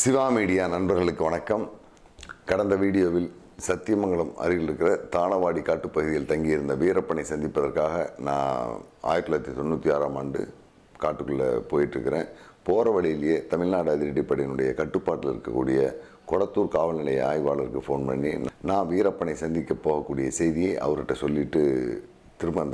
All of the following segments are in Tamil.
சிவா மீடியா நண்பர்களுக்கு வணக்கம் கடந்த வீடியோவில் சத்தியமங்கலம் அருகில் இருக்கிற தாளவாடி காட்டுப்பகுதியில் தங்கியிருந்த வீரப்பனை சந்திப்பதற்காக நான் ஆயிரத்தி தொள்ளாயிரத்தி தொண்ணூற்றி ஆறாம் ஆண்டு காட்டுக்குள்ளே போயிட்டுருக்கிறேன் போகிற வழியிலேயே தமிழ்நாடு அதிரடிப்படையினுடைய கட்டுப்பாட்டில் இருக்கக்கூடிய கொளத்தூர் காவல் நிலைய ஆய்வாளருக்கு ஃபோன் பண்ணி நான் வீரப்பனை சந்திக்க போகக்கூடிய செய்தியை அவர்கிட்ட சொல்லிட்டு திரும்ப அந்த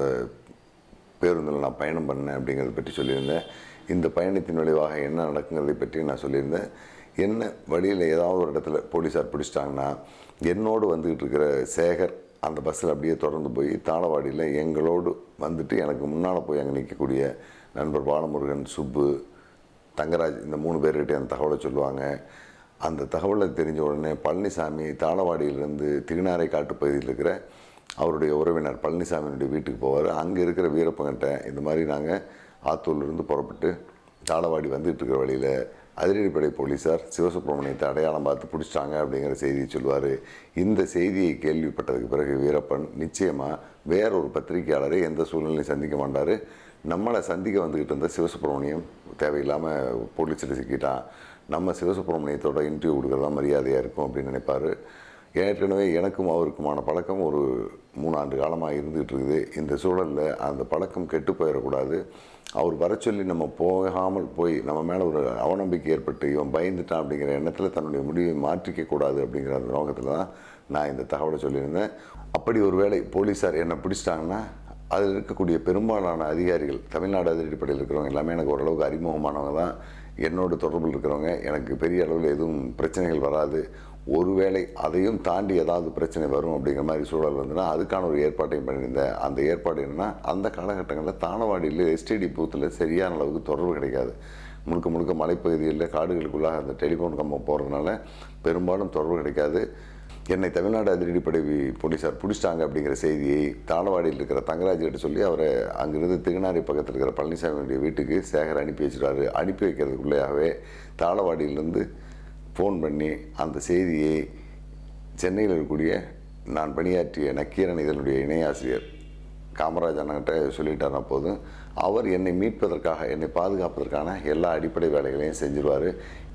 பேருந்தில் நான் பயணம் பண்ணேன் அப்படிங்கிறத பற்றி சொல்லியிருந்தேன் இந்த பயணத்தின் விளைவாக என்ன நடக்குங்கிறதை பற்றி நான் சொல்லியிருந்தேன் என்ன வழியில் ஏதாவது ஒரு இடத்துல போலீஸார் பிடிச்சிட்டாங்கன்னா என்னோடு வந்துக்கிட்டு இருக்கிற சேகர் அந்த பஸ்ஸில் அப்படியே தொடர்ந்து போய் தாளவாடியில் எங்களோடு வந்துட்டு எனக்கு முன்னால் போய் அங்கே நிற்கக்கூடிய நண்பர் பாலமுருகன் சுப்பு தங்கராஜ் இந்த மூணு பேர்கிட்ட அந்த தகவலை சொல்லுவாங்க அந்த தகவலை தெரிஞ்ச உடனே பழனிசாமி தாளவாடியிலேருந்து திருநாரை காட்டுப்பகுதியில் இருக்கிற அவருடைய உறவினர் பழனிசாமியினுடைய வீட்டுக்கு போவார் அங்கே இருக்கிற வீரப்பங்கிட்ட இந்த மாதிரி நாங்கள் ஆத்தூர்லேருந்து புறப்பட்டு தாளவாடி வந்துட்டு இருக்கிற வழியில் அதிரடிப்படை போலீஸார் சிவசுப்பிரமணியத்தை அடையாளம் பார்த்து பிடிச்சிட்டாங்க அப்படிங்கிற செய்தியை சொல்லுவார் இந்த செய்தியை கேள்விப்பட்டதுக்கு பிறகு வீரப்பன் நிச்சயமாக வேற ஒரு பத்திரிகையாளரை எந்த சூழ்நிலையும் சந்திக்க மாட்டார் நம்மளை சந்திக்க வந்துக்கிட்டு இருந்த சிவசுப்பிரமணியம் தேவையில்லாமல் போலீஸில் சிக்கிட்டான் நம்ம சிவசுப்பிரமணியத்தோட இன்டர்வியூ கொடுக்குறதா மரியாதையாக இருக்கும் அப்படின்னு நினைப்பார் ஏற்கனவே எனக்கும் அவருக்குமான பழக்கம் ஒரு மூணாண்டு காலமாக இருந்துகிட்டு இருக்குது இந்த சூழலில் அந்த பழக்கம் கெட்டு போயிடக்கூடாது அவர் வர சொல்லி நம்ம போகாமல் போய் நம்ம மேலே ஒரு அவநம்பிக்கை ஏற்பட்டு இவன் பயந்துட்டான் அப்படிங்கிற எண்ணத்தில் தன்னுடைய முடிவை மாற்றிக்க கூடாது அப்படிங்கிற அந்த நோக்கத்தில் தான் நான் இந்த தகவலை சொல்லியிருந்தேன் அப்படி ஒரு வேளை போலீஸார் என்னை பிடிச்சிட்டாங்கன்னா அதில் இருக்கக்கூடிய பெரும்பாலான அதிகாரிகள் தமிழ்நாடு அதிரடிப்படையில் இருக்கிறவங்க எல்லாமே எனக்கு ஓரளவுக்கு அறிமுகமானவங்க தான் என்னோட தொடர்பில் இருக்கிறவங்க எனக்கு பெரிய அளவில் எதுவும் பிரச்சனைகள் வராது ஒருவேளை அதையும் தாண்டி ஏதாவது பிரச்சனை வரும் அப்படிங்கிற மாதிரி சூழல் வந்துன்னா அதுக்கான ஒரு ஏற்பாட்டையும் பண்ணியிருந்தேன் அந்த ஏற்பாடு என்னென்னா அந்த காலகட்டங்களில் தானவாடியில் எஸ்டிடி பூத்தில் சரியான அளவுக்கு தொடர்பு கிடைக்காது முழுக்க முழுக்க மலைப்பகுதிகளில் காடுகளுக்குள்ளாக அந்த டெலிஃபோன் கம்பம் போகிறதுனால பெரும்பாலும் தொடர்பு கிடைக்காது என்னை தமிழ்நாடு அதிரடிப்படை போலீஸார் பிடிச்சிட்டாங்க அப்படிங்கிற செய்தியை தாளவாடியில் இருக்கிற தங்கராஜ் கிட்ட சொல்லி அவரை அங்கிருந்து திருநாரி பக்கத்தில் இருக்கிற பழனிசாமியுடைய வீட்டுக்கு சேகர் அனுப்பி வச்சிருவாரு அனுப்பி வைக்கிறதுக்குள்ளேயாகவே தாளவாடியிலேருந்து ஃபோன் பண்ணி அந்த செய்தியை சென்னையில் இருக்கக்கூடிய நான் பணியாற்றிய நக்கீரன் இதனுடைய இணையாசிரியர் காமராஜ் அண்ணன்கிட்ட சொல்லிட்டார் போதும் அவர் என்னை மீட்பதற்காக என்னை பாதுகாப்பதற்கான எல்லா அடிப்படை வேலைகளையும் செஞ்சிருவார்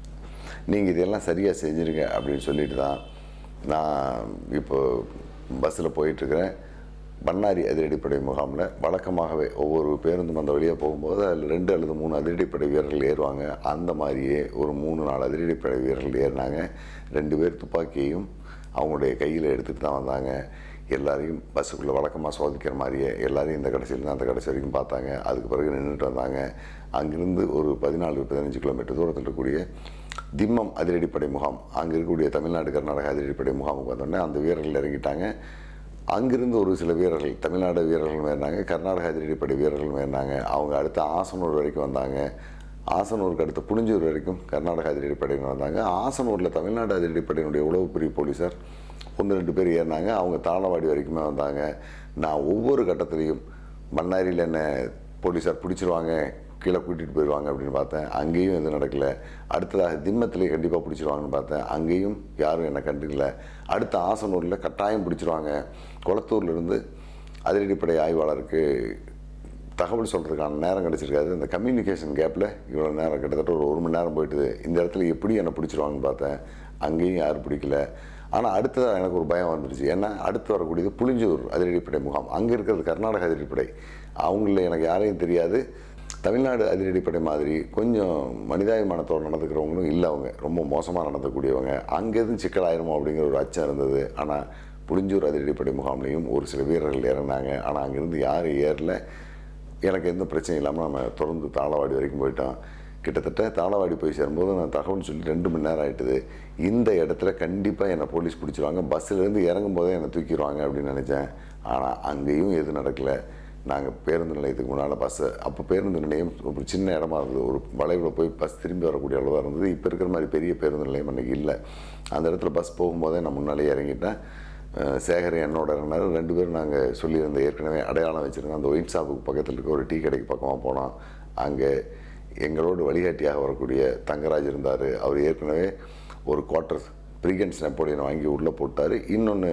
நீங்கள் இதெல்லாம் சரியாக செஞ்சுருங்க அப்படின்னு சொல்லிட்டு தான் நான் இப்போ பஸ்ஸில் போயிட்டுருக்கிறேன் பண்ணாரி அதிரடிப்படை முகாமில் வழக்கமாகவே ஒவ்வொரு பேருந்தும் அந்த வழியாக போகும்போது அதில் ரெண்டு அல்லது மூணு அதிரடிப்படை வீரர்கள் ஏறுவாங்க அந்த மாதிரியே ஒரு மூணு நாலு அதிரடிப்படை வீரர்கள் ஏறினாங்க ரெண்டு பேர் துப்பாக்கியையும் அவங்களுடைய கையில் எடுத்துகிட்டு தான் வந்தாங்க எல்லாரையும் பஸ்ஸுக்குள்ளே வழக்கமாக சோதிக்கிற மாதிரியே எல்லாரையும் இந்த கடைசியிலேருந்து அந்த கடைசி வரைக்கும் பார்த்தாங்க அதுக்கு பிறகு நின்றுட்டு வந்தாங்க அங்கிருந்து ஒரு பதினாலு பதினஞ்சு கிலோமீட்டர் தூரத்தில் இருக்கக்கூடிய திம்மம் அதிரடிப்படை முகாம் அங்கே இருக்கக்கூடிய தமிழ்நாடு கர்நாடக அதிரடிப்படை முகாமுக்கு வந்தோடனே அந்த வீரர்கள் இறங்கிட்டாங்க அங்கிருந்து ஒரு சில வீரர்கள் தமிழ்நாடு வீரர்கள் ஏறினாங்க கர்நாடக அதிரடிப்படை வீரர்கள் ஏறினாங்க அவங்க அடுத்து ஆசனூர் வரைக்கும் வந்தாங்க ஆசனூருக்கு அடுத்து புளிஞ்சூர் வரைக்கும் கர்நாடக அதிரடிப்படையினர் வந்தாங்க ஆசனூரில் தமிழ்நாடு அதிரடிப்படையினுடைய உளவு பிரிவு போலீஸார் ஒன்று ரெண்டு பேர் ஏறினாங்க அவங்க தாளவாடி வரைக்குமே வந்தாங்க நான் ஒவ்வொரு கட்டத்துலேயும் மன்னாரியில் என்ன போலீஸார் பிடிச்சிருவாங்க கீழே கூட்டிகிட்டு போயிடுவாங்க அப்படின்னு பார்த்தேன் அங்கேயும் எதுவும் நடக்கலை அடுத்ததாக திம்மத்திலே கண்டிப்பாக பிடிச்சிருவாங்கன்னு பார்த்தேன் அங்கேயும் யாரும் என்னை கண்டுக்கல அடுத்த ஆசனூரில் கட்டாயம் பிடிச்சிருவாங்க குளத்தூர்லேருந்து அதிரடிப்படை ஆய்வாளருக்கு தகவல் சொல்கிறதுக்கான நேரம் கிடச்சிருக்காது இந்த கம்யூனிகேஷன் கேப்பில் இவ்வளோ நேரம் கிட்டத்தட்ட ஒரு ஒரு மணி நேரம் போயிட்டுது இந்த இடத்துல எப்படி என்னை பிடிச்சிருவாங்கன்னு பார்த்தேன் அங்கேயும் யாரும் பிடிக்கல ஆனால் அடுத்ததாக எனக்கு ஒரு பயம் வந்துருச்சு ஏன்னா அடுத்து வரக்கூடியது புளிஞ்சூர் அதிரடிப்படை முகாம் அங்கே இருக்கிறது கர்நாடக அதிரடிப்படை அவங்கள எனக்கு யாரையும் தெரியாது தமிழ்நாடு அதிரடிப்படை மாதிரி கொஞ்சம் மனிதாபிமானத்தோடு நடந்துக்கிறவங்களும் இல்லை அவங்க ரொம்ப மோசமாக நடந்தக்கூடியவங்க அங்கே எதுவும் சிக்கலாயிருமோ அப்படிங்கிற ஒரு அச்சம் இருந்தது ஆனால் புளிஞ்சூர் அதிரடிப்படை முகாம்லேயும் ஒரு சில வீரர்கள் இறங்கினாங்க ஆனால் அங்கேருந்து யாரும் ஏறல எனக்கு எந்த பிரச்சனையும் இல்லாமல் நம்ம தொடர்ந்து தாளவாடி வரைக்கும் போயிட்டோம் கிட்டத்தட்ட தாளவாடி போய் சேரும்போது நான் தகவல் சொல்லி ரெண்டு மணி நேரம் ஆகிட்டுது இந்த இடத்துல கண்டிப்பாக என்னை போலீஸ் பிடிச்சிருவாங்க பஸ்ஸிலேருந்து இறங்கும் போதே என்னை தூக்கிடுவாங்க அப்படின்னு நினச்சேன் ஆனால் அங்கேயும் எதுவும் நடக்கலை நாங்கள் பேருந்து நிலையத்துக்கு முன்னால் பஸ்ஸு அப்போ பேருந்து நிலையம் ஒரு சின்ன இடமா இருந்தது ஒரு வளைவில் போய் பஸ் திரும்பி வரக்கூடிய அளவாக இருந்தது இப்போ இருக்கிற மாதிரி பெரிய பேருந்து நிலையம் அன்றைக்கி இல்லை அந்த இடத்துல பஸ் போகும்போதே நான் முன்னாலே இறங்கிட்டேன் சேகர் என்னோட இறங்கினார் ரெண்டு பேரும் நாங்கள் சொல்லியிருந்த ஏற்கனவே அடையாளம் வச்சுருந்தோம் அந்த ஒயின் ஷாப்புக்கு பக்கத்தில் இருக்க ஒரு டீ கடைக்கு பக்கமாக போனோம் அங்கே எங்களோடு வழிகாட்டியாக வரக்கூடிய தங்கராஜ் இருந்தார் அவர் ஏற்கனவே ஒரு குவார்ட்டர் ப்ரீகன்ஸ் நெப்போலியன் வாங்கி உள்ளே போட்டார் இன்னொன்று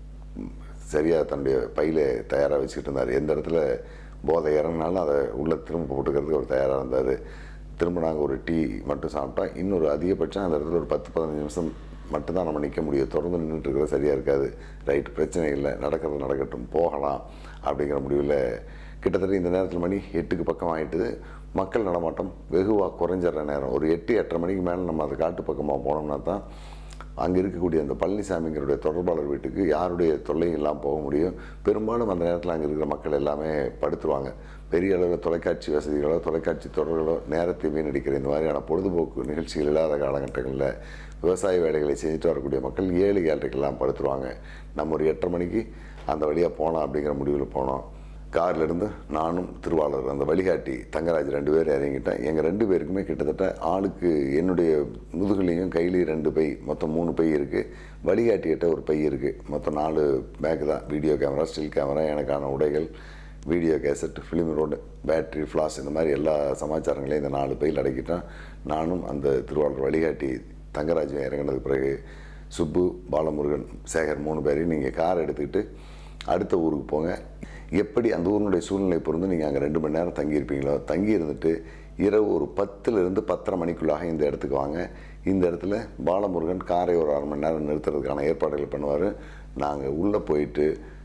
சரியாக தன்னுடைய பையில தயாராக வச்சுக்கிட்டு இருந்தார் எந்த இடத்துல போதை இறங்கினாலும் அதை உள்ளே திரும்ப போட்டுக்கிறதுக்கு அவர் தயாராக இருந்தார் திரும்ப நாங்கள் ஒரு டீ மட்டும் சாப்பிட்டா இன்னொரு அதிகபட்சம் அந்த இடத்துல ஒரு பத்து பதினஞ்சு நிமிஷம் மட்டும்தான் நம்ம நிற்க முடியும் தொடர்ந்து நின்றுட்டு இருக்கிறது சரியாக இருக்காது ரைட் பிரச்சனை இல்லை நடக்கிறது நடக்கட்டும் போகலாம் அப்படிங்கிற முடிவில் கிட்டத்தட்ட இந்த நேரத்தில் மணி எட்டுக்கு பக்கம் ஆகிட்டுது மக்கள் நடமாட்டம் வெகுவாக குறைஞ்சிட்ற நேரம் ஒரு எட்டு எட்டரை மணிக்கு மேலே நம்ம அந்த காட்டு பக்கமாக போனோம்னா தான் அங்கே இருக்கக்கூடிய அந்த பழனிசாமிங்கிறடைய தொடர்பாளர் வீட்டுக்கு யாருடைய தொல்லையும் இல்லாமல் போக முடியும் பெரும்பாலும் அந்த நேரத்தில் அங்கே இருக்கிற மக்கள் எல்லாமே படுத்துருவாங்க பெரிய அளவில் தொலைக்காட்சி வசதிகளோ தொலைக்காட்சி தொடர்களோ நேரத்தை வீணடிக்கிற இந்த மாதிரியான பொழுதுபோக்கு நிகழ்ச்சிகள் இல்லாத காலகட்டங்களில் விவசாய வேலைகளை செஞ்சுட்டு வரக்கூடிய மக்கள் ஏழு ஏழரைக்கெல்லாம் படுத்துருவாங்க நம்ம ஒரு எட்டரை மணிக்கு அந்த வழியாக போகலாம் அப்படிங்கிற முடிவில் போனோம் கார்ல இருந்து நானும் திருவாளர் அந்த வழிகாட்டி தங்கராஜ் ரெண்டு பேர் இறங்கிட்டேன் எங்கள் ரெண்டு பேருக்குமே கிட்டத்தட்ட ஆளுக்கு என்னுடைய முதுகுலையும் கையிலையும் ரெண்டு பை மொத்தம் மூணு பை இருக்குது வழிகாட்டிகிட்ட ஒரு பை இருக்குது மொத்தம் நாலு பேக்கு தான் வீடியோ கேமரா ஸ்டில் கேமரா எனக்கான உடைகள் video cassette film roll battery flash இந்த மாதிரி எல்லா சமாச்சாரங்களையும் இந்த நாலு பையில் அடக்கிட்டேன் நானும் அந்த திருவாளர் வழிகாட்டி தங்கராஜும் இறங்கினதுக்கு பிறகு சுப்பு பாலமுருகன் சேகர் மூணு பேரையும் நீங்கள் கார் எடுத்துக்கிட்டு அடுத்த ஊருக்கு போங்க எப்படி அந்த ஊரினுடைய சூழ்நிலை பொறுத்து நீங்கள் அங்கே ரெண்டு மணி நேரம் தங்கியிருப்பீங்களோ தங்கி இருந்துட்டு இரவு ஒரு பத்துலேருந்து பத்தரை மணிக்குள்ளாக இந்த இடத்துக்கு வாங்க இந்த இடத்துல பாலமுருகன் காரை ஒரு அரை மணி நேரம் நிறுத்துறதுக்கான ஏற்பாடுகள் பண்ணுவார் நாங்கள் உள்ளே போயிட்டு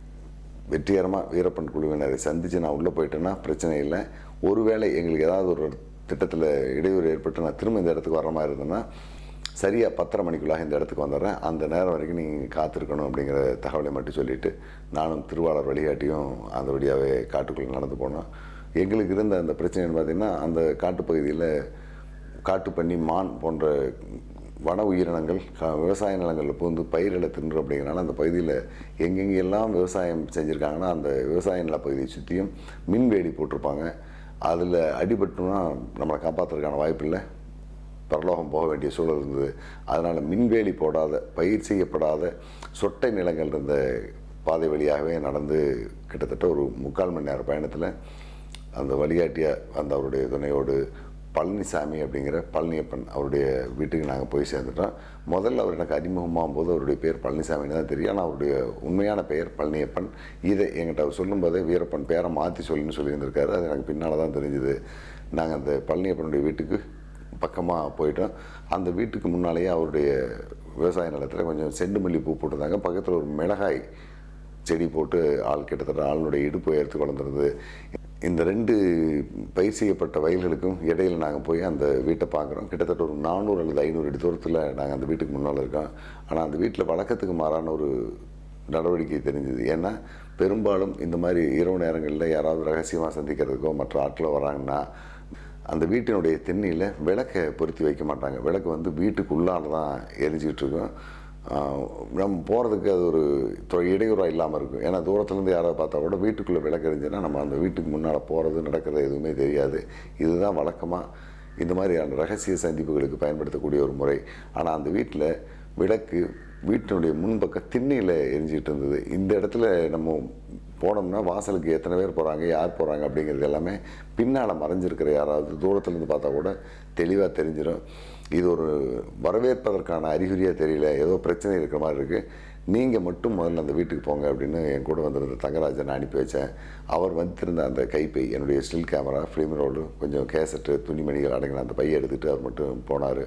வெற்றிகரமாக வீரப்பன் குழுவினரை சந்தித்து நான் உள்ளே போயிட்டேன்னா பிரச்சனை இல்லை ஒருவேளை எங்களுக்கு ஏதாவது ஒரு திட்டத்தில் இடையூறு ஏற்பட்டு நான் திரும்ப இந்த இடத்துக்கு வர மாதிரி இருந்தேன்னா சரியாக பத்தரை மணிக்குள்ளாக இந்த இடத்துக்கு வந்துடுறேன் அந்த நேரம் வரைக்கும் நீங்கள் காத்திருக்கணும் அப்படிங்கிற தகவலை மட்டும் சொல்லிவிட்டு நானும் திருவாளர் வழிகாட்டியும் அந்த வழியாகவே காட்டுக்குள்ளே நடந்து போனோம் எங்களுக்கு இருந்த அந்த பிரச்சனைன்னு பார்த்திங்கன்னா அந்த காட்டுப்பகுதியில் காட்டுப்பன்னி மான் போன்ற வன உயிரினங்கள் க- விவசாய நிலங்களில் புகுந்து பயிர்களை தின்று அப்படிங்கிறனால அந்த பகுதியில் எங்கெங்கெல்லாம் விவசாயம் செஞ்சுருக்காங்கன்னா அந்த விவசாய நில பகுதியை சுற்றியும் மின்வேலி போட்டிருப்பாங்க அதில் அடிபட்டோம்னா நம்மளை காப்பாற்றுறதுக்கான வாய்ப்பு இல்லை பரலோகம் போக வேண்டிய சூழல் இருந்தது அதனால் மின்வேலி போடாத பயிர் செய்யப்படாத சொட்டை நிலங்கள் இருந்த பாதை வழியாகவே நடந்து கிட்டத்தட்ட ஒரு முக்கால் மணி நேர பயணத்தில் அந்த வழிகாட்டியாக அந்த அவருடைய துணையோடு பழனிசாமி அப்படிங்கிற பழனியப்பன் அவருடைய வீட்டுக்கு நாங்கள் போய் சேர்ந்துட்டோம் முதல்ல அவர் எனக்கு அறிமுகமாகும் போது அவருடைய பேர் பழனிசாமின்னு தான் தெரியும் ஆனால் அவருடைய உண்மையான பெயர் பழனியப்பன் இதை எங்கிட்ட அவர் சொல்லும்போதே வீரப்பன் பேரை மாற்றி சொல்லுன்னு சொல்லியிருந்திருக்காரு அது எனக்கு பின்னால் தான் தெரிஞ்சுது நாங்கள் அந்த பழனியப்பனுடைய வீட்டுக்கு பக்கமாக போயிட்டோம் அந்த வீட்டுக்கு முன்னாலேயே அவருடைய விவசாய நிலத்தில் கொஞ்சம் செண்டு மல்லி பூ போட்டிருந்தாங்க பக்கத்தில் ஒரு மிளகாய் செடி போட்டு ஆள் கிட்டத்தட்ட ஆளுடைய இடுப்பு உயர்த்து வளர்ந்துருது இந்த ரெண்டு பயிர் செய்யப்பட்ட வயல்களுக்கும் இடையில நாங்கள் போய் அந்த வீட்டை பார்க்குறோம் கிட்டத்தட்ட ஒரு நானூறு அல்லது ஐநூறு அடி தூரத்தில் நாங்கள் அந்த வீட்டுக்கு முன்னால் இருக்கோம் ஆனால் அந்த வீட்டில் வழக்கத்துக்கு மாறான ஒரு நடவடிக்கை தெரிஞ்சுது ஏன்னா பெரும்பாலும் இந்த மாதிரி இரவு நேரங்களில் யாராவது ரகசியமாக சந்திக்கிறதுக்கோ மற்ற ஆட்களோ வராங்கன்னா அந்த வீட்டினுடைய திண்ணையில் விளக்கை பொருத்தி வைக்க மாட்டாங்க விளக்கு வந்து வீட்டுக்குள்ளால தான் எரிஞ்சிக்கிட்டு இருக்கும் ஆஹ் நம்ம போகிறதுக்கு அது ஒரு தொ- இடையூறாக இல்லாமல் இருக்கும் ஏன்னா தூரத்துலேருந்து யாராவது பார்த்தா கூட வீட்டுக்குள்ளே விளக்கு எரிஞ்சுன்னா நம்ம அந்த வீட்டுக்கு முன்னால் போகிறது நடக்கிறது எதுவுமே தெரியாது இதுதான் வழக்கமாக இந்த மாதிரியான ரகசிய சந்திப்புகளுக்கு பயன்படுத்தக்கூடிய ஒரு முறை ஆனால் அந்த வீட்டில் விளக்கு வீட்டினுடைய முன்பக்கம் திண்ணையில் எரிஞ்சிட்டு இருந்தது இந்த இடத்துல நம்ம போனோம்னா வாசலுக்கு எத்தனை பேர் போகிறாங்க யார் போகிறாங்க அப்படிங்கிறது எல்லாமே பின்னால் மறைஞ்சிருக்கிற யாராவது தூரத்துலேருந்து பார்த்தா கூட தெளிவாக தெரிஞ்சிடும் இது ஒரு வரவேற்பதற்கான அறிகுறியாக தெரியல ஏதோ பிரச்சனை இருக்கிற மாதிரி இருக்குது நீங்கள் மட்டும் முதல்ல அந்த வீட்டுக்கு போங்க அப்படின்னு என் கூட வந்திருந்த தங்கராஜனை அனுப்பி வச்சேன் அவர் வந்திருந்த அந்த கைப்பை என்னுடைய ஸ்டில் கேமரா ஃபிலிம் ரோடு கொஞ்சம் கேசட்டு துணிமணிகள் அடங்கின அந்த பையை எடுத்துகிட்டு அவர் மட்டும் போனார்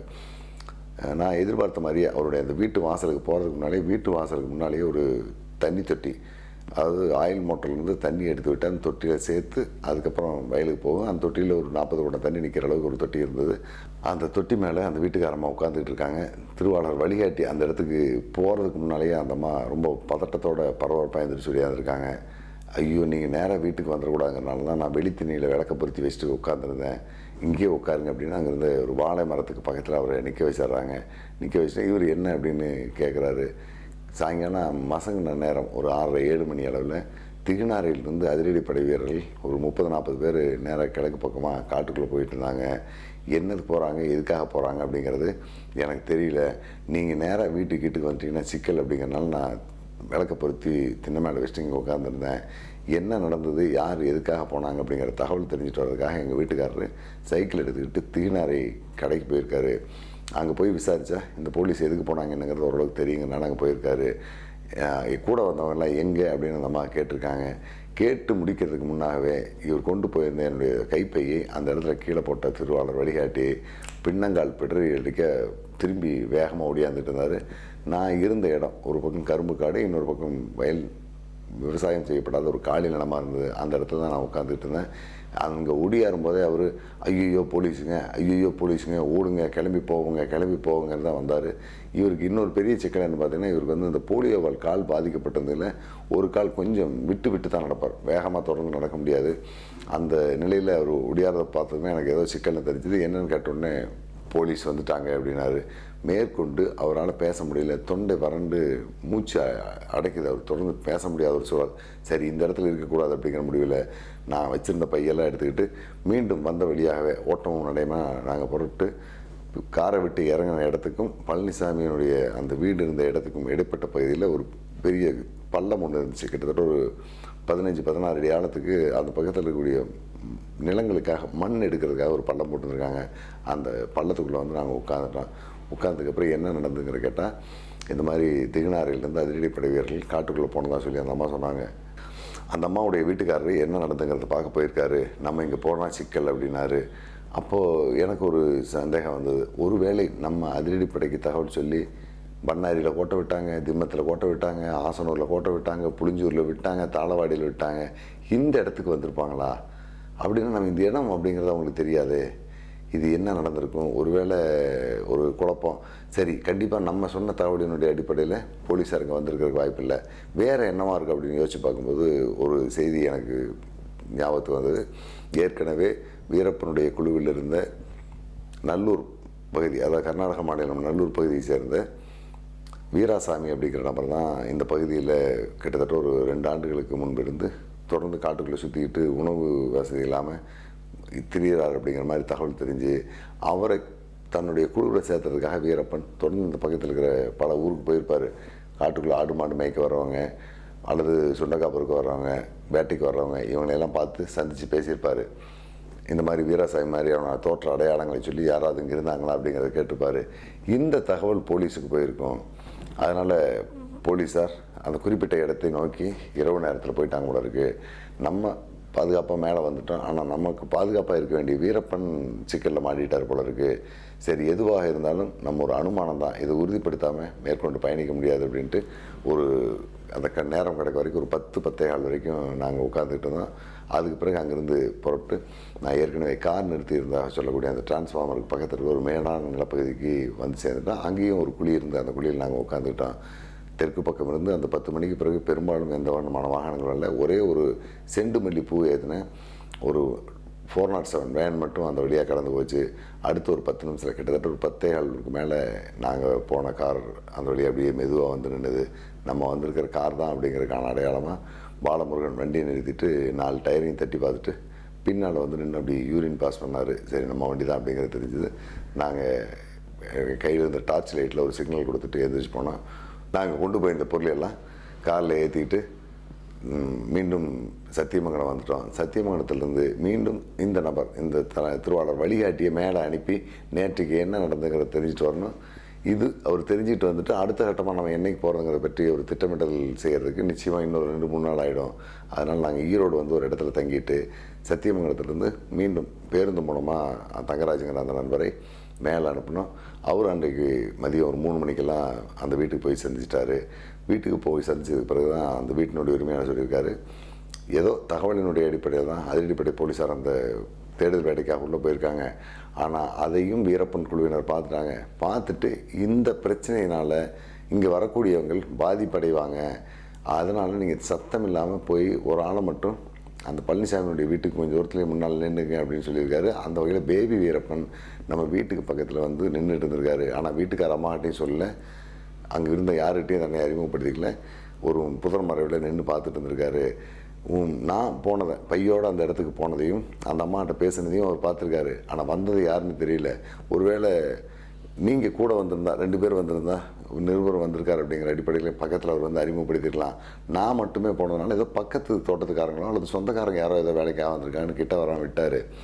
நான் எதிர்பார்த்த மாதிரியே அவருடைய அந்த வீட்டு வாசலுக்கு போகிறதுக்கு முன்னாலே வீட்டு வாசலுக்கு முன்னாலேயே ஒரு தண்ணி தொட்டி அதாவது ஆயில் மோட்டர்லேருந்து தண்ணி எடுத்து விட்டு அந்த தொட்டியில் சேர்த்து அதுக்கப்புறம் வயலுக்கு போகும் அந்த தொட்டியில் ஒரு நாற்பது குடம் தண்ணி நிற்கிற அளவுக்கு ஒரு தொட்டி இருந்தது அந்த தொட்டி மேலே அந்த வீட்டுக்காரம்மா உட்காந்துட்டு இருக்காங்க திருவாளர் வழிகாட்டி அந்த இடத்துக்கு போகிறதுக்கு முன்னாலேயே அந்த அம்மா ரொம்ப பதட்டத்தோட பரபரப்பாக எழுந்திரிச்சு சொல்லியாந்துருக்காங்க ஐயோ நீங்கள் நேராக வீட்டுக்கு வந்துடக்கூடாதுங்கிறனால தான் நான் வெளித்தண்ணியில் விளக்க பொருத்தி வச்சுட்டு உட்காந்துருந்தேன் இங்கேயே உட்காருங்க அப்படின்னு அங்கேருந்து ஒரு வாழை மரத்துக்கு பக்கத்தில் அவரை நிற்க வச்சிடுறாங்க நிற்க வச்சுட்டு இவர் என்ன அப்படின்னு கேட்குறாரு சாயங்காலம் மசங்கின நேரம் ஒரு ஆறரை ஏழு மணி அளவில் திகுநாரையிலிருந்து அதிரடிப்படை வீரர்கள் ஒரு முப்பது நாற்பது பேர் நேராக கிழக்கு பக்கமாக காட்டுக்குள்ளே போயிட்டு இருந்தாங்க என்னது போகிறாங்க எதுக்காக போகிறாங்க அப்படிங்கிறது எனக்கு தெரியல நீங்கள் நேராக வீட்டுக்கு வீட்டுக்கு வந்துட்டீங்கன்னா சிக்கல் அப்படிங்கிறனால நான் விளக்க பொருத்தி திண்ணை மேலே வச்சுட்டு இங்கே உட்காந்துருந்தேன் என்ன நடந்தது யார் எதுக்காக போனாங்க அப்படிங்கிற தகவல் தெரிஞ்சுட்டு வர்றதுக்காக எங்கள் வீட்டுக்காரரு சைக்கிள் எடுத்துக்கிட்டு தீனாரை கடைக்கு போயிருக்காரு அங்கே போய் விசாரித்தா இந்த போலீஸ் எதுக்கு போனாங்க என்னங்கிறது ஓரளவுக்கு தெரியுங்கனால அங்கே போயிருக்காரு அஹ் கூட வந்தவங்கலாம் எங்கே அப்படின்னு அந்த அம்மா கேட்டிருக்காங்க கேட்டு முடிக்கிறதுக்கு முன்னாகவே இவர் கொண்டு போயிருந்த என்னுடைய கைப்பையை அந்த இடத்துல கீழே போட்ட திருவாளர் வழிகாட்டி பின்னங்கால் பிடரி அடிக்க திரும்பி வேகமாக ஓடியாந்துட்டு இருந்தார் நான் இருந்த இடம் ஒரு பக்கம் கரும்பு காடு இன்னொரு பக்கம் வயல் விவசாயம் செய்யப்படாத ஒரு காலி நிலமாக இருந்தது அந்த இடத்துல தான் நான் உட்காந்துட்டு இருந்தேன் அங்கே ஒடியாரும் போதே அவர் ஐயோ போலீஸுங்க ஐயோ போலீஸுங்க ஓடுங்க கிளம்பி போவோங்க கிளம்பி போவோங்கன்னு தான் வந்தார் இவருக்கு இன்னொரு பெரிய சிக்கல் என்ன பார்த்தீங்கன்னா இவருக்கு வந்து இந்த போலியோவால் கால் பாதிக்கப்பட்டதில் ஒரு கால் கொஞ்சம் விட்டு விட்டு தான் நடப்பார் வேகமாக தொடர்ந்து நடக்க முடியாது அந்த நிலையில் அவர் ஒடியாரதை பார்த்ததுமே எனக்கு ஏதோ சிக்கல்னு தெரிஞ்சுது என்னன்னு கேட்டோடனே போலீஸ் வந்துட்டாங்க அப்படின்னாரு மேற்கொண்டு அவரால் பேச முடியல தொண்டை வறண்டு மூச்சு அ- அடைக்குது அவர் தொடர்ந்து பேச முடியாத ஒரு சூழல் சரி இந்த இடத்துல இருக்கக்கூடாது அப்படிங்கிற முடிவில் நான் வச்சுருந்த பையெல்லாம் எடுத்துக்கிட்டு மீண்டும் வந்த வழியாகவே ஓட்டமும் நடையுமா நாங்கள் புறப்பட்டு காரை விட்டு இறங்கின இடத்துக்கும் பழனிசாமியினுடைய அந்த வீடு இருந்த இடத்துக்கும் இடைப்பட்ட பகுதியில் ஒரு பெரிய பள்ளம் ஒன்று இருந்துச்சு கிட்டத்தட்ட ஒரு பதினஞ்சு பதினாறு அடி ஆழத்துக்கு அந்த பக்கத்தில் இருக்கக்கூடிய நிலங்களுக்காக மண் எடுக்கிறதுக்காக ஒரு பள்ளம் போட்டுருக்காங்க அந்த பள்ளத்துக்குள்ளே வந்து நாங்கள் உட்காந்துட்டோம் உட்காந்ததுக்கு அப்புறம் என்ன நடந்துங்கிற கேட்டால் இந்த மாதிரி திகுனாரிலிருந்து அதிரடிப்படை வீரர்கள் காட்டுக்குள்ளே போனதா சொல்லி அந்த அம்மா சொன்னாங்க அந்த அம்மாவுடைய வீட்டுக்காரரு என்ன நடந்துங்கிறத பார்க்க போயிருக்காரு நம்ம இங்கே போனால் சிக்கல் அப்படின்னாரு அப்போது எனக்கு ஒரு சந்தேகம் வந்தது ஒருவேளை நம்ம அதிரடிப்படைக்கு தகவல் சொல்லி பண்ணாரியில் கோட்டை விட்டாங்க திம்மத்தில் கோட்டை விட்டாங்க ஆசனூரில் கோட்டை விட்டாங்க புளிஞ்சூரில் விட்டாங்க தாளவாடியில் விட்டாங்க இந்த இடத்துக்கு வந்திருப்பாங்களா அப்படின்னா நம்ம இந்த இடம் அப்படிங்கிறது அவங்களுக்கு தெரியாதே இது என்ன நடந்திருக்கும் ஒருவேளை ஒரு குழப்பம் சரி கண்டிப்பாக நம்ம சொன்ன தகவலினுடைய அடிப்படையில் போலீஸாருங்க வந்திருக்கிறதுக்கு வாய்ப்பு இல்லை வேறு என்னவா இருக்குது அப்படின்னு யோசிச்சு பார்க்கும்போது ஒரு செய்தி எனக்கு ஞாபகத்துக்கு வந்தது ஏற்கனவே வீரப்பனுடைய குழுவில் இருந்த நல்லூர் பகுதி அதாவது கர்நாடக மாநிலம் நல்லூர் பகுதியை சேர்ந்த வீராசாமி அப்படிங்கிற நபர் தான் இந்த பகுதியில் கிட்டத்தட்ட ஒரு ரெண்டு ஆண்டுகளுக்கு முன்பு இருந்து தொடர்ந்து காட்டுக்குள்ளே சுற்றிக்கிட்டு உணவு வசதி இல்லாமல் திரியிறார் அப்படிங்கிற மாதிரி தகவல் தெரிஞ்சு அவரை தன்னுடைய குழுவில் சேர்த்ததுக்காக வீரப்பன் தொடர்ந்து இந்த பக்கத்தில் இருக்கிற பல ஊருக்கு போயிருப்பார் காட்டுக்குள்ளே ஆடு மாடு மேய்க்க வர்றவங்க அல்லது சுண்டக்காய் பொறுக்க வர்றவங்க வேட்டைக்கு வர்றவங்க இவங்களையெல்லாம் பார்த்து சந்தித்து பேசியிருப்பார் இந்த மாதிரி வீராசாமி மாதிரியான தோற்ற அடையாளங்களை சொல்லி யாராவது இங்கே இருந்தாங்களா அப்படிங்கிறத கேட்டிருப்பாரு இந்த தகவல் போலீஸுக்கு போயிருக்கும் அதனால் போலீஸார் அந்த குறிப்பிட்ட இடத்தை நோக்கி இரவு நேரத்தில் போயிட்டாங்க போல இருக்கு நம்ம பாதுகாப்பாக மேலே வந்துட்டோம் ஆனால் நமக்கு பாதுகாப்பாக இருக்க வேண்டிய வீரப்பன் சிக்கலில் மாட்டிட்டார் போல இருக்கு சரி எதுவாக இருந்தாலும் நம்ம ஒரு அனுமானம் தான் இதை உறுதிப்படுத்தாமல் மேற்கொண்டு பயணிக்க முடியாது அப்படின்ட்டு ஒரு அந்த க நேரம் கிடைக்க வரைக்கும் ஒரு பத்து பத்தே கால் வரைக்கும் நாங்கள் உட்காந்துக்கிட்டு இருந்தோம் அதுக்கு பிறகு அங்கேருந்து புறப்பட்டு நான் ஏற்கனவே கார் நிறுத்தி இருந்தாக சொல்லக்கூடிய அந்த டிரான்ஸ்ஃபார்மருக்கு பக்கத்தில் இருக்க ஒரு மேடான நிலப்பகுதிக்கு வந்து சேர்ந்துட்டோம் அங்கேயும் ஒரு குழி இருந்து அந்த குழியில் நாங்கள் உட்காந்துக்கிட்டோம் தெற்கு பக்கம் இருந்து அந்த பத்து மணிக்கு பிறகு பெரும்பாலும் எந்த வண்ணமான வாகனங்களும் இல்லை ஒரே ஒரு செண்டு மல்லி பூ ஏற்றின ஒரு ஃபோர் நாட் செவன் வேன் மட்டும் அந்த வழியாக கடந்து போச்சு அடுத்து ஒரு பத்து நிமிஷத்தில் கிட்டத்தட்ட ஒரு பத்தே காலுக்கு மேலே நாங்கள் போன கார் அந்த வழியாக அப்படியே மெதுவாக வந்து நின்றுது நம்ம வந்திருக்கிற கார் தான் அப்படிங்கிறதுக்கான அடையாளமாக பாலமுருகன் வண்டியை நிறுத்திட்டு நாலு டயரையும் தட்டி பார்த்துட்டு பின்னால் வந்து நின்று அப்படி யூரின் பாஸ் பண்ணார் சரி நம்ம வண்டி தான் அப்படிங்கிறது தெரிஞ்சுது நாங்கள் கையில் இருந்த டார்ச் லைட்டில் ஒரு சிக்னல் கொடுத்துட்டு எந்திரிச்சு போனோம் நாங்கள் கொண்டு போய் இந்த பொருளையெல்லாம் காரில் ஏற்றிக்கிட்டு ம், மீண்டும் சத்தியமங்கலம் வந்துட்டோம் சத்தியமங்கலத்திலிருந்து மீண்டும் இந்த நபர் இந்த த திருவாளர் வழிகாட்டியை மேலே அனுப்பி நேற்றுக்கு என்ன நடந்துங்கிறத தெரிஞ்சுட்டு வரணும் இது அவர் தெரிஞ்சுட்டு வந்துட்டு அடுத்த கட்டமாக நம்ம என்னைக்கு போகிறதுங்கிறத பற்றி ஒரு திட்டமிடல் செய்கிறதுக்கு நிச்சயமாக இன்னொரு ரெண்டு மூணு நாள் ஆகிடும் அதனால் நாங்கள் ஈரோடு வந்து ஒரு இடத்துல தங்கிட்டு சத்தியமங்கலத்திலேருந்து மீண்டும் பேருந்து மூலமாக தங்கராஜுங்கிற அந்த நண்பரை மேலே அனுப்பினோம் அவர் அன்றைக்கு மதியம் ஒரு மூணு மணிக்கெல்லாம் அந்த வீட்டுக்கு போய் சந்திச்சிட்டாரு வீட்டுக்கு போய் சந்திச்சதுக்கு பிறகு தான் அந்த வீட்டினுடைய உரிமையாளர் சொல்லியிருக்காரு ஏதோ தகவலினுடைய அடிப்படையில் தான் அதிரடிப்படை போலீஸார் அந்த தேடுதல் வேட்டைக்காக உள்ளே போயிருக்காங்க ஆனால் அதையும் வீரப்பன் குழுவினர் பார்த்துட்டாங்க பார்த்துட்டு இந்த பிரச்சனையினால் இங்கே வரக்கூடியவங்கள் பாதிப்படைவாங்க அதனால் நீங்கள் சத்தம் இல்லாமல் போய் ஒரு ஆளை மட்டும் அந்த பழனிசாமியுடைய வீட்டுக்கு கொஞ்சம் தூரத்துலேயே முன்னால் நின்றுங்க அப்படின்னு சொல்லியிருக்காரு அந்த வகையில் பேபி வீரப்பன் நம்ம வீட்டுக்கு பக்கத்தில் வந்து நின்றுட்டு இருந்திருக்காரு ஆனால் வீட்டுக்கார அம்மாகிட்டையும் சொல்லல அங்கே இருந்த யார்கிட்டையும் தன்னை அறிமுகப்படுத்திக்கல ஒரு புதர் மறைவில் நின்று பார்த்துட்டு இருந்திருக்காரு உம், நான் போனதை பையோட அந்த இடத்துக்கு போனதையும் அந்த அம்மாகிட்ட பேசுனதையும் அவர் பார்த்துருக்காரு ஆனால் வந்தது யாருன்னு தெரியல ஒருவேளை நீங்கள் கூட வந்திருந்தா ரெண்டு பேர் வந்திருந்தா நிருபர் வந்திருக்காரு அப்படிங்கிற அடிப்படையில் பக்கத்தில் அவர் வந்து அறிமுகப்படுத்திருக்கலாம் நான் மட்டுமே போனதுனால ஏதோ பக்கத்து தோட்டத்துக்காரங்களோ அல்லது சொந்தக்காரங்க யாரோ ஏதோ வேலைக்காக வந்திருக்காங்கன்னு கிட்ட வராம விட்டார்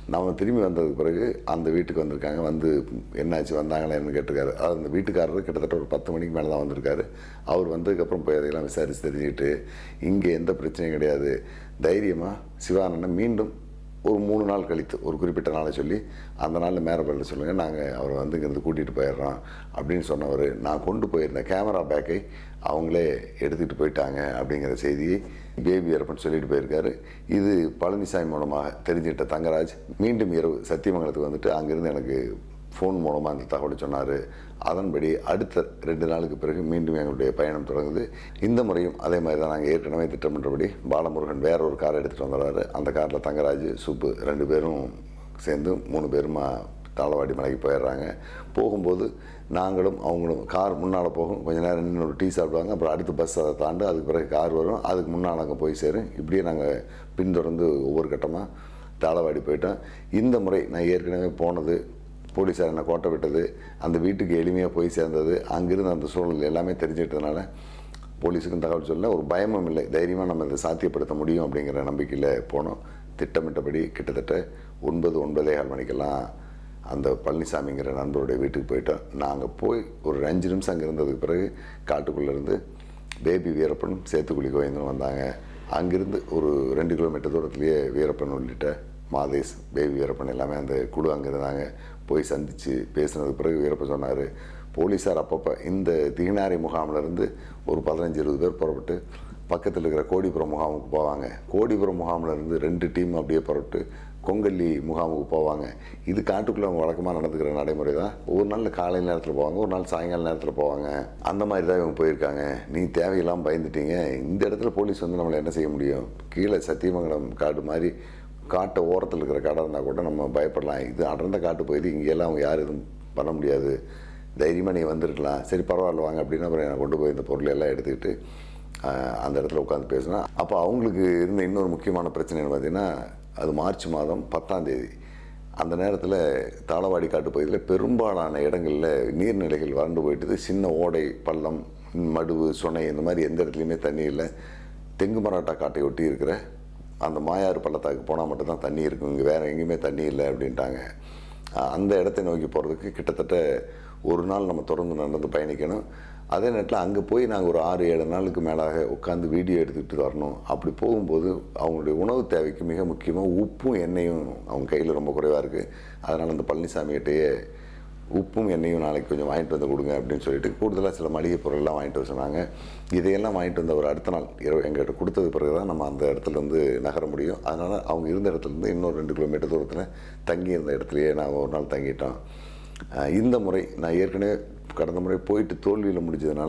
நம்ம திரும்பி வந்ததுக்கு பிறகு அந்த வீட்டுக்கு வந்திருக்காங்க வந்து என்னாச்சு வந்தாங்களேன்னு கேட்டிருக்காரு அது அந்த வீட்டுக்காரர் கிட்டத்தட்ட ஒரு பத்து மணிக்கு மேலே தான் வந்திருக்காரு அவர் வந்ததுக்கப்புறம் போய் அதையெல்லாம் விசாரித்து தெரிஞ்சுக்கிட்டு இங்கே எந்த பிரச்சனையும் கிடையாது தைரியமாக சிவானந்தன் மீண்டும் ஒரு மூணு நாள் கழித்து ஒரு குறிப்பிட்ட நாளை சொல்லி அந்த நாளில் மேரபல்ல சொல்லுங்கள் நாங்கள் அவரை வந்து இங்கேருந்து கூட்டிகிட்டு போயிடுறோம் அப்படின்னு சொன்னவர் நான் கொண்டு போயிருந்த கேமரா பேக்கை அவங்களே எடுத்துகிட்டு போயிட்டாங்க அப்படிங்கிற செய்தியை பேபி வீரப்பன் சொல்லிட்டு போயிருக்காரு இது பழனிசாமி மூலமாக தெரிஞ்சுக்கிட்ட தங்கராஜ் மீண்டும் இரவு சத்தியமங்கலத்துக்கு வந்துட்டு அங்கேருந்து எனக்கு ஃபோன் மூலமாக அந்த தகவலை சொன்னார் அதன்படி அடுத்த ரெண்டு நாளுக்கு பிறகு மீண்டும் எங்களுடைய பயணம் தொடங்குது இந்த முறையும் அதே மாதிரி தான் நாங்கள் ஏற்கனவே திட்டமிட்டபடி பாலமுருகன் வேற ஒரு கார் எடுத்துகிட்டு வந்துடுறாரு அந்த காரில் தங்கராஜ் சுப்பு ரெண்டு பேரும் சேர்ந்து மூணு பேருமா தாளவாடி மலைக்கு போயிடுறாங்க போகும்போது நாங்களும் அவங்களும் கார் முன்னால் போகும் கொஞ்ச நேரம் நின்று ஒரு டீ சாப்பிடுவாங்க அப்புறம் அடுத்த பஸ் அதை தாண்டு அதுக்கு பிறகு கார் வரும் அதுக்கு முன்னால் அங்கே போய் சேரும் இப்படியே நாங்கள் பின்தொடர்ந்து ஒவ்வொரு கட்டமாக தாளவாடி போயிட்டோம் இந்த முறை நான் ஏற்கனவே போனது போலீஸார் என்னை கோட்டை விட்டது அந்த வீட்டுக்கு எளிமையாக போய் சேர்ந்தது அங்கிருந்து அந்த சூழல் எல்லாமே தெரிஞ்சுக்கிட்டதுனால போலீஸுக்கும் தகவல் சொல்ல ஒரு பயமும் இல்லை தைரியமாக நம்ம இதை சாத்தியப்படுத்த முடியும் அப்படிங்கிற நம்பிக்கையில் போனோம் திட்டமிட்டபடி கிட்டத்தட்ட ஒன்பது ஒன்பதே கால் மணிக்கெல்லாம் அந்த பழனிசாமிங்கிற நண்பருடைய வீட்டுக்கு போயிட்டோம் நாங்கள் போய் ஒரு அஞ்சு நிமிஷம் அங்கே இருந்ததுக்கு பிறகு காட்டுக்குள்ளே இருந்து பேபி வீரப்பனும் சேத்துக்குழி கோவிந்தனும் வந்தாங்க அங்கிருந்து ஒரு ரெண்டு கிலோமீட்டர் தூரத்துலேயே வீரப்பன் உள்ளிட்ட மாதேஷ் பேபி வீரப்பன் எல்லாமே அந்த குழு அங்கே இருந்தாங்க போய் சந்தித்து பேசினதுக்கு பிறகு வீரப்பன் சொன்னார் போலீஸார் அப்பப்போ இந்த திகினாரி முகாமில் ஒரு பதினஞ்சு இருபது பேர் புறப்பட்டு பக்கத்தில் இருக்கிற கோடிபுரம் முகாமுக்கு போவாங்க கோடிபுரம் முகாமில் இருந்து ரெண்டு டீம் அப்படியே புறப்பட்டு கொங்கல்லி முகாமுக்கு போவாங்க இது காட்டுக்குள்ளே அவங்க வழக்கமாக நடந்துக்கிற நடைமுறை தான் ஒரு நாள் காலை நேரத்தில் போவாங்க ஒரு நாள் சாயங்கால நேரத்தில் போவாங்க அந்த மாதிரி தான் இவங்க போயிருக்காங்க நீ தேவையில்லாமல் பயந்துட்டீங்க இந்த இடத்துல போலீஸ் வந்து நம்மளை என்ன செய்ய முடியும் கீழே சத்தியமங்கலம் காடு மாதிரி காட்டை ஓரத்தில் இருக்கிற காடாக இருந்தால் கூட நம்ம பயப்படலாம் இது அடர்ந்த காட்டு பகுதி இங்கெல்லாம் அவங்க யாரும் எதுவும் பண்ண முடியாது தைரியமாக நீ வந்துருக்கலாம் சரி பரவாயில்ல வாங்க அப்படின்னு அப்புறம் என்னை கொண்டு போய் இந்த பொருளை எல்லாம் எடுத்துக்கிட்டு ஆஹ், அந்த இடத்துல உட்காந்து பேசினேன் அப்போ அவங்களுக்கு இருந்த இன்னொரு முக்கியமான பிரச்சனைன்னு பார்த்தீங்கன்னா அது மார்ச் மாதம் பத்தாம் தேதி அந்த நேரத்தில் தாளவாடி காட்டு பகுதியில் பெரும்பாலான இடங்களில் நீர்நிலைகள் வறண்டு போயிட்டுது சின்ன ஓடை பள்ளம் மடுவு சுனை இந்த மாதிரி எந்த இடத்துலையுமே தண்ணி இல்லை தெங்கு மராட்டா காட்டை ஒட்டி இருக்கிற அந்த மாயாறு பள்ளத்தாக்கு போனால் மட்டும்தான் தண்ணி இருக்கும் இங்கே வேறு எங்கேயுமே தண்ணி இல்லை அப்படின்ட்டாங்க அஹ் அந்த இடத்தை நோக்கி போகிறதுக்கு கிட்டத்தட்ட ஒரு நாள் நம்ம தொடர்ந்து நடந்து பயணிக்கணும் அதே நேரத்தில் அங்கே போய் நாங்கள் ஒரு ஆறு ஏழு நாளுக்கு மேலாக உட்காந்து வீடியோ எடுத்துக்கிட்டு வரணும் அப்படி போகும்போது அவங்களுடைய உணவு தேவைக்கு மிக முக்கியமாக உப்பும் எண்ணெயும் அவங்க கையில் ரொம்ப குறைவாக இருக்குது அதனால் அந்த பழனிசாமிகிட்டேயே உப்பும் எண்ணெயும் நாளைக்கு கொஞ்சம் வாங்கிட்டு வந்து கொடுங்க அப்படின்னு சொல்லிட்டு கூடுதலாக சில மளிகை பொருள்லாம் வாங்கிட்டு வர சொன்னாங்க இதையெல்லாம் வாங்கிட்டு வந்த ஒரு அடுத்த நாள் இரவு எங்கள்கிட்ட கொடுத்தது பிறகு தான் நம்ம அந்த இடத்துல இருந்து நகர முடியும் அதனால் அவங்க இருந்த இடத்துல இருந்து இன்னொரு ரெண்டு கிலோமீட்டர் தூரத்தில் தங்கி இருந்த இடத்துலையே நாங்கள் ஒரு நாள் தங்கிட்டோம் அஹ் இந்த முறை நான் ஏற்கனவே கடந்த முறை போயிட்டு தோல்வியில் முடிஞ்சதுனால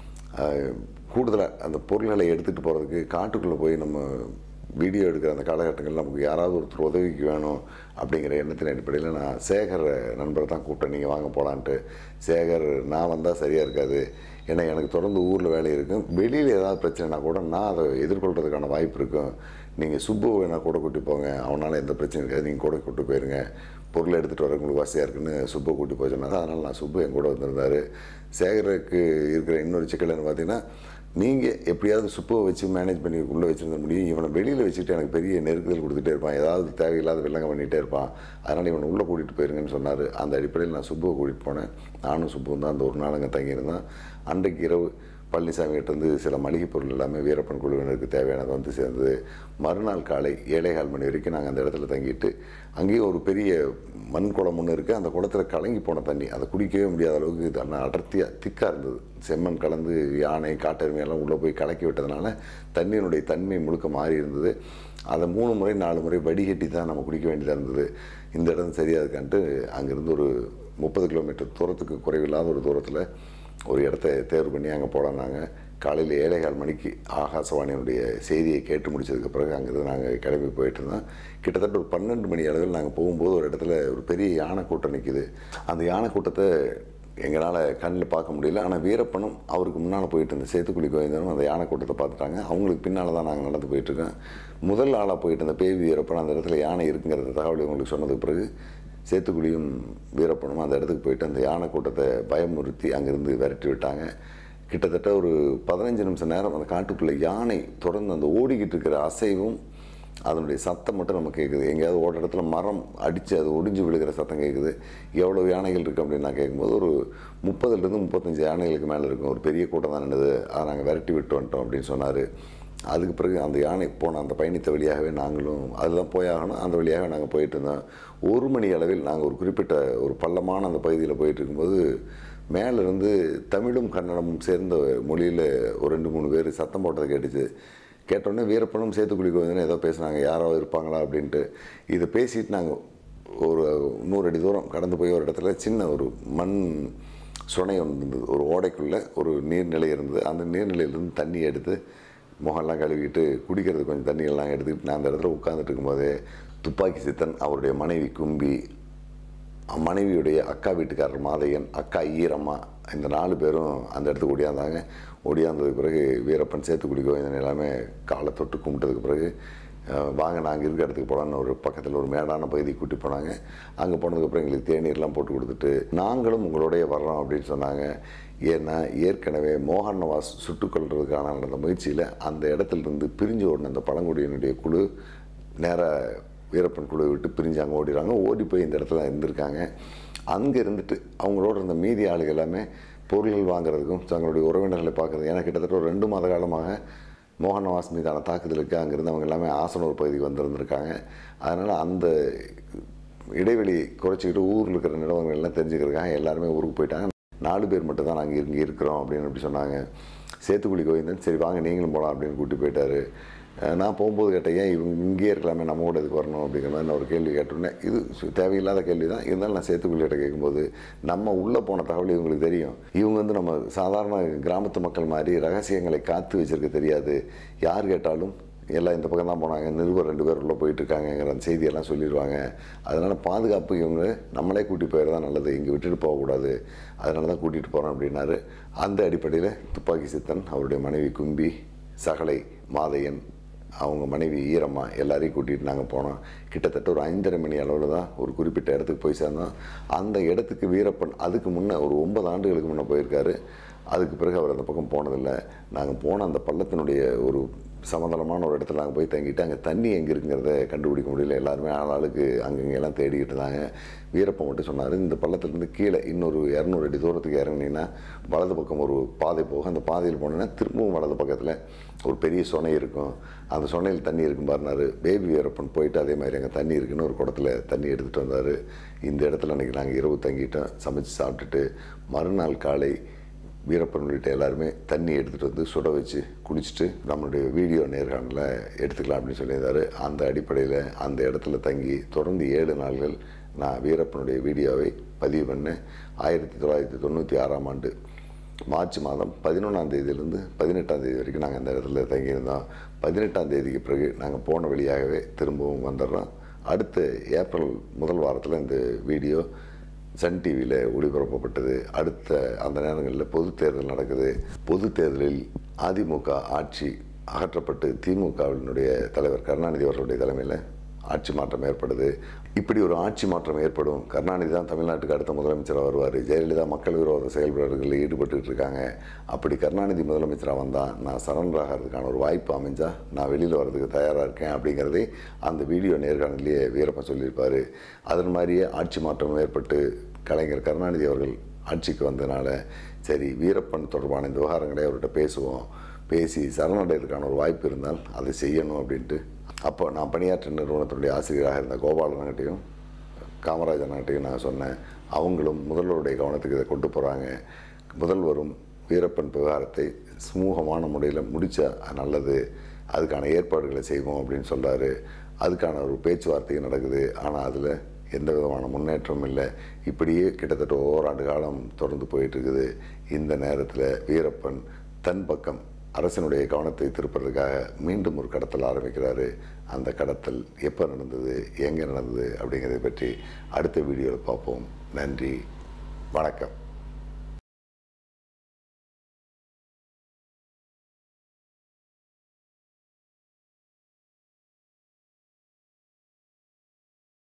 கூடுதலாக அந்த பொருள்களை எடுத்துகிட்டு போகிறதுக்கு காட்டுக்குள்ளே போய் நம்ம வீடியோ எடுக்கிற அந்த காலகட்டங்களில் நமக்கு யாராவது ஒருத்தர் உதவிக்கு வேணும் அப்படிங்கிற எண்ணத்தின் அடிப்படையில் நான் சேகர் நண்பரை தான் கூப்பிட்டேன் நீங்கள் வாங்க போகலான்ட்டு சேகர் நான் வந்தால் சரியாக இருக்காது ஏன்னா எனக்கு தொடர்ந்து ஊரில் வேலை இருக்கும் வெளியில் ஏதாவது பிரச்சனைனா கூட நான் அதை எதிர்கொள்கிறதுக்கான வாய்ப்பு இருக்கும் நீங்கள் சுப்பு வேணால் கூட கூட்டி போங்க அவனால் எந்த பிரச்சனையும் இருக்காது நீங்கள் கூட கூட்டி போயிருங்க பொருளை எடுத்துகிட்டு வர உங்களுக்கு வசதியாக இருக்குன்னு சுப்பை கூட்டி போய் சொன்னாங்க அதனால் நான் சுப்பு என் கூட வந்திருந்தார் சேகருக்கு இருக்கிற இன்னொரு சிக்கல் என்ன பார்த்தீங்கன்னா நீங்கள் எப்படியாவது சுப்பை வச்சு மேனேஜ் பண்ணி உள்ளே வச்சுருந்த முடியும் இவனை வெளியில் வச்சுட்டு எனக்கு பெரிய நெருக்குதல் கொடுத்துட்டே இருப்பான் ஏதாவது தேவையில்லாத வில்லங்க பண்ணிகிட்டே இருப்பான் அதனால் இவனை உள்ளே கூட்டிகிட்டு போயிருங்கன்னு சொன்னார் அந்த அடிப்படையில் நான் சுப்புவை கூட்டிகிட்டு போனேன் நானும் சுப்புவும் தான் அந்த ஒரு நாள் அங்கே தங்கியிருந்தேன் அன்றைக்கு இரவு பழனிசாமி கிட்ட இருந்து சில மளிகை பொருள் எல்லாமே வீரப்பன் குழுவினருக்கு தேவையானது வந்து சேர்ந்தது மறுநாள் காலை ஏழேகால் மணி வரைக்கும் நாங்கள் அந்த இடத்துல தங்கிட்டு அங்கேயும் ஒரு பெரிய மண் குளம் ஒன்று இருக்குது அந்த குளத்துல கலங்கி போன தண்ணி அதை குடிக்கவே முடியாத அளவுக்கு இது ஆனால் அடர்த்தியாக திக்காக இருந்தது செம்மண் கலந்து யானை காட்டெருமையெல்லாம் உள்ளே போய் கலக்கி விட்டதுனால தண்ணியினுடைய தன்மை முழுக்க மாறி இருந்தது அதை மூணு முறை நாலு முறை வடிகட்டி தான் நம்ம குடிக்க வேண்டியதாக இருந்தது இந்த இடம் சரியாக இருக்கான்ட்டு அங்கேருந்து ஒரு முப்பது கிலோமீட்டர் தூரத்துக்கு குறைவில்லாத ஒரு தூரத்தில் ஒரு இடத்த தேர்வு பண்ணி அங்கே போடனாங்க காலையில் ஏழேகால் மணிக்கு ஆகாசவாணியினுடைய செய்தியை கேட்டு முடிச்சதுக்கு பிறகு அங்கேருந்து நாங்கள் கிளம்பி போயிட்டு இருந்தோம் கிட்டத்தட்ட ஒரு பன்னெண்டு மணி அளவில் நாங்கள் போகும்போது ஒரு இடத்துல ஒரு பெரிய யானை கூட்டம் நிற்கிது அந்த யானை கூட்டத்தை எங்களால் கண்ணில் பார்க்க முடியல ஆனால் வீரப்பனும் அவருக்கு முன்னால் போயிட்டு இருந்த சேத்துக்குழி கோவிந்தனும் அந்த யானை கூட்டத்தை பார்த்துட்டாங்க அவங்களுக்கு பின்னால் தான் நாங்கள் நடந்து போயிட்டுருக்கோம் முதல் ஆளாக போயிட்டு இருந்த பேய் வீரப்பன் அந்த இடத்துல யானை இருக்குங்கிற தகவல் உங்களுக்கு சொன்னதுக்கு பிறகு சேத்துக்குழியும் வீரப்பனும் அந்த இடத்துக்கு போயிட்டு அந்த யானை கூட்டத்தை பயமுறுத்தி அங்கேருந்து விரட்டி விட்டாங்க கிட்டத்தட்ட ஒரு பதினஞ்சு நிமிஷம் நேரம் அந்த காட்டுக்குள்ளே யானை தொடர்ந்து அந்த ஓடிக்கிட்டு இருக்கிற அசைவும் அதனுடைய சத்தம் மட்டும் நமக்கு கேட்குது எங்கேயாவது ஓட இடத்துல மரம் அடித்து அது ஒடிஞ்சு விழுகிற சத்தம் கேட்குது எவ்வளோ யானைகள் இருக்குது அப்படின்னு நான் கேட்கும்போது ஒரு முப்பதுலேருந்து முப்பத்தஞ்சு யானைகளுக்கு மேலே இருக்கும் ஒரு பெரிய கூட்டம் தான் நின்றுது அதை நாங்கள் விரட்டி விட்டு வந்துட்டோம் அப்படின்னு சொன்னார் அதுக்கு பிறகு அந்த யானை போன அந்த பயணித்த வழியாகவே நாங்களும் அதுதான் போயாகணும் அந்த வழியாக நாங்கள் போயிட்டு இருந்தோம் ஒரு மணி அளவில் நாங்கள் ஒரு குறிப்பிட்ட ஒரு பள்ளமான அந்த பகுதியில் போயிட்டு இருக்கும்போது மேலேருந்து தமிழும் கன்னடமும் சேர்ந்த மொழியில் ஒரு ரெண்டு மூணு பேர் சத்தம் போட்டதை கேட்டுச்சு கேட்டோடனே வீரப்பனும் சேத்துக்குழி கோவிந்தனும் ஏதோ பேசுனாங்க யாரோ இருப்பாங்களா அப்படின்ட்டு இதை பேசிட்டு நாங்கள் ஒரு நூறு அடி தூரம் கடந்து போய் ஒரு இடத்துல சின்ன ஒரு மண் சுனை ஒன்று இருந்தது ஒரு ஓடைக்குள்ளே ஒரு நீர்நிலை இருந்தது அந்த நீர்நிலையிலேருந்து தண்ணி எடுத்து முகம்லாம் கழுவிட்டு குடிக்கிறது கொஞ்சம் தண்ணியெல்லாம் எடுத்துக்கிட்டு நான் அந்த இடத்துல உட்காந்துட்டு இருக்கும்போதே துப்பாக்கி சித்தன் அவருடைய மனைவி கும்பி மனைவியுடைய அக்கா வீட்டுக்காரர் மாதையன் அக்கா ஈரம்மா இந்த நாலு பேரும் அந்த இடத்துக்கு ஓடியாந்தாங்க ஓடியாந்ததுக்கு பிறகு வீரப்பன் சேத்துக்குடி கோவிந்தன் எல்லாமே காலை தொட்டு கும்பிட்டதுக்கு பிறகு அஹ், வாங்க நாங்கள் இருக்கிற இடத்துக்கு போகலான்னு ஒரு பக்கத்தில் ஒரு மேடான பகுதிக்கு கூட்டி போனாங்க அங்கே போனதுக்கப்புறம் எங்களுக்கு தேநீர்லாம் போட்டு கொடுத்துட்டு நாங்களும் உங்களோடய வர்றோம் அப்படின்னு சொன்னாங்க ஏன்னா ஏற்கனவே மோகன் நவாஸ் சுட்டுக் கொல்றதுக்கான நடந்த முயற்சியில் அந்த இடத்துல இருந்து பிரிஞ்சு ஓடின அந்த பழங்குடியினுடைய குழு நேராக வீரப்பன் குழுவை விட்டு பிரிஞ்சு அங்கே ஓடிடுறாங்க ஓடி போய் இந்த இடத்துல இருந்திருக்காங்க அங்கே இருந்துட்டு அவங்களோட இருந்த மீதி ஆளுகள் எல்லாமே பொருள்கள் வாங்குறதுக்கும் தங்களுடைய உறவினர்களை பார்க்குறது ஏன்னா கிட்டத்தட்ட ஒரு ரெண்டு மாத காலமாக மோகனவாஸ் மீதான தாக்குதலுக்கு அங்கேருந்து அவங்க எல்லாமே ஆசனூர் பகுதிக்கு வந்திருந்திருக்காங்க அதனால் அந்த இடைவெளி குறைச்சிக்கிட்டு ஊரில் இருக்கிற நிலவரங்கள் எல்லாம் தெரிஞ்சுக்கிறதுக்காக எல்லாருமே ஊருக்கு போயிட்டாங்க நாலு பேர் மட்டும் தான் நாங்கள் இங்கே இருக்கிறோம் அப்படின்னு அப்படி சொன்னாங்க சேத்துக்குழி கோவிந்தன் சரி வாங்க நீங்களும் போகலாம் அப்படின்னு கூட்டி போயிட்டாரு அஹ் நான் போகும்போது கேட்டேன் ஏன் இவங்க இங்கேயே இருக்கலாமே நம்ம கூட இதுக்கு வரணும் அப்படிங்கிற மாதிரி நான் ஒரு கேள்வி கேட்டோன்னே இது சு- தேவையில்லாத கேள்வி தான் இருந்தாலும் நான் சேத்துக்குள்ளிட்ட கேட்கும்போது நம்ம உள்ளே போன தகவல் இவங்களுக்கு தெரியும் இவங்க வந்து நம்ம சாதாரண கிராமத்து மக்கள் மாதிரி ரகசியங்களை காத்து வச்சிருக்க தெரியாது யார் கேட்டாலும் எல்லாம் இந்த பக்கம் தான் போனாங்க நிருபர் ரெண்டு பேர் உள்ளே போயிட்டு இருக்காங்கங்கிற அந்த செய்தியெல்லாம் சொல்லிடுவாங்க அதனால் பாதுகாப்பு இவங்க நம்மளே கூட்டி போயிட தான் நல்லது இங்கே விட்டுட்டு போகக்கூடாது அதனால தான் கூட்டிகிட்டு போகிறோம் அப்படின்னாரு அந்த அடிப்படையில் துப்பாக்கி சித்தன் அவருடைய மனைவி கும்பி சகலை மாதையன் அவங்க மனைவி ஈரம்மா எல்லாரையும் கூட்டிகிட்டு நாங்கள் போனோம் கிட்டத்தட்ட ஒரு ஐந்தரை மணி அளவில் தான் ஒரு குறிப்பிட்ட இடத்துக்கு போய் சேர்ந்தோம் அந்த இடத்துக்கு வீரப்பன் அதுக்கு முன்னே ஒரு ஒன்பது ஆண்டுகளுக்கு முன்னே போயிருக்காரு அதுக்கு பிறகு அவர் அந்த பக்கம் போனதில்லை நாங்கள் போன அந்த பள்ளத்தினுடைய ஒரு சமதளமான ஒரு இடத்துல நாங்கள் போய் தங்கிட்டு அங்கே தண்ணி எங்கே இருக்குங்கிறத கண்டுபிடிக்க முடியல எல்லாருமே ஆளாளுக்கு அங்கங்கெல்லாம் தேடிக்கிட்டு இருந்தாங்க வீரப்பன் மட்டும் சொன்னார் இந்த பள்ளத்துலேருந்து கீழே இன்னொரு இரநூறு அடி தூரத்துக்கு இறங்குனீங்கன்னா வலது பக்கம் ஒரு பாதை போகும் அந்த பாதையில் போனீங்கன்னா திரும்பவும் வலது பக்கத்தில் ஒரு பெரிய சொனை இருக்கும் அந்த சொனையில் தண்ணி இருக்கும் பாருனாரு பேபி வீரப்பன் போயிட்டு அதே மாதிரி அங்கே தண்ணி இருக்குன்னு ஒரு குடத்துல தண்ணி எடுத்துகிட்டு வந்தார் இந்த இடத்துல அன்றைக்கி நாங்கள் இரவு தங்கிட்டோம் சமைச்சு சாப்பிட்டுட்டு மறுநாள் காலை வீரப்பன் உள்ளிட்ட எல்லாருமே தண்ணி எடுத்துகிட்டு வந்து சுட வச்சு குளிச்சுட்டு நம்மளுடைய வீடியோ நேர்காணலில் எடுத்துக்கலாம் அப்படின்னு சொல்லியிருந்தாரு அந்த அடிப்படையில் அந்த இடத்துல தங்கி தொடர்ந்து ஏழு நாள்கள் நான் வீரப்பனுடைய வீடியோவை பதிவு பண்ணேன் ஆயிரத்தி தொள்ளாயிரத்தி தொண்ணூற்றி ஆறாம் ஆண்டு மார்ச் மாதம் பதினொன்றாம் தேதியிலேருந்து பதினெட்டாம் தேதி வரைக்கும் நாங்கள் அந்த இடத்துல தங்கியிருந்தோம் பதினெட்டாம் தேதிக்கு பிறகு நாங்கள் போன வழியாகவே திரும்பவும் வந்துடுறோம் அடுத்த ஏப்ரல் முதல் வாரத்தில் இந்த வீடியோ சன் டிவியில் ஒளிபரப்பப்பட்டது அடுத்த அந்த நேரங்களில் பொது தேர்தல் நடக்குது பொது தேர்தலில் அதிமுக ஆட்சி அகற்றப்பட்டு திமுகவினுடைய தலைவர் கருணாநிதி அவர்களுடைய தலைமையில் ஆட்சி மாற்றம் ஏற்படுது இப்படி ஒரு ஆட்சி மாற்றம் ஏற்படும் கருணாநிதி தான் தமிழ்நாட்டுக்கு அடுத்த முதலமைச்சராக வருவார் ஜெயலலிதா மக்கள் விரோத செயல்பாடுகளில் ஈடுபட்டுக்கிட்டு இருக்காங்க அப்படி கருணாநிதி முதலமைச்சராக வந்தால் நான் சரண்டர் ஆகிறதுக்கான ஒரு வாய்ப்பு அமைஞ்சா நான் வெளியில் வர்றதுக்கு தயாராக இருக்கேன் அப்படிங்கிறதை அந்த வீடியோ நேர்காணலையே வீரப்பன் சொல்லியிருப்பார் அதன் மாதிரியே ஆட்சி மாற்றம் ஏற்பட்டு கலைஞர் கருணாநிதி அவர்கள் ஆட்சிக்கு வந்ததுனால சரி வீரப்பன் தொடர்பான இந்த விவகாரங்களை அவர்கிட்ட பேசுவோம் பேசி சரணடைறதுக்கான ஒரு வாய்ப்பு இருந்தால் அதை செய்யணும் அப்படின்ட்டு அப்போ நான் பணியாற்ற நிறுவனத்தினுடைய ஆசிரியராக இருந்த கோபாலன்கிட்டையும் காமராஜன்கிட்டையும் நான் சொன்னேன் அவங்களும் முதல்வருடைய கவனத்துக்கு இதை கொண்டு போகிறாங்க முதல்வரும் வீரப்பன் விவகாரத்தை சுமூகமான முறையில் முடித்தா நல்லது அதுக்கான ஏற்பாடுகளை செய்வோம் அப்படின்னு சொல்கிறாரு அதுக்கான ஒரு பேச்சுவார்த்தையும் நடக்குது ஆனால் அதில் எந்த விதமான முன்னேற்றமும் இல்லை இப்படியே கிட்டத்தட்ட ஓராண்டு காலம் தொடர்ந்து போயிட்டு இருக்குது இந்த நேரத்தில் வீரப்பன் தன் பக்கம் அரசினுடைய கவனத்தை திருப்புறதுக்காக மீண்டும் ஒரு கடத்தல் ஆரம்பிக்கிறாரு அந்த கடத்தல் எப்போ நடந்தது எங்கே நடந்தது அப்படிங்கிறதை பற்றி அடுத்த வீடியோவில் பார்ப்போம் நன்றி வணக்கம்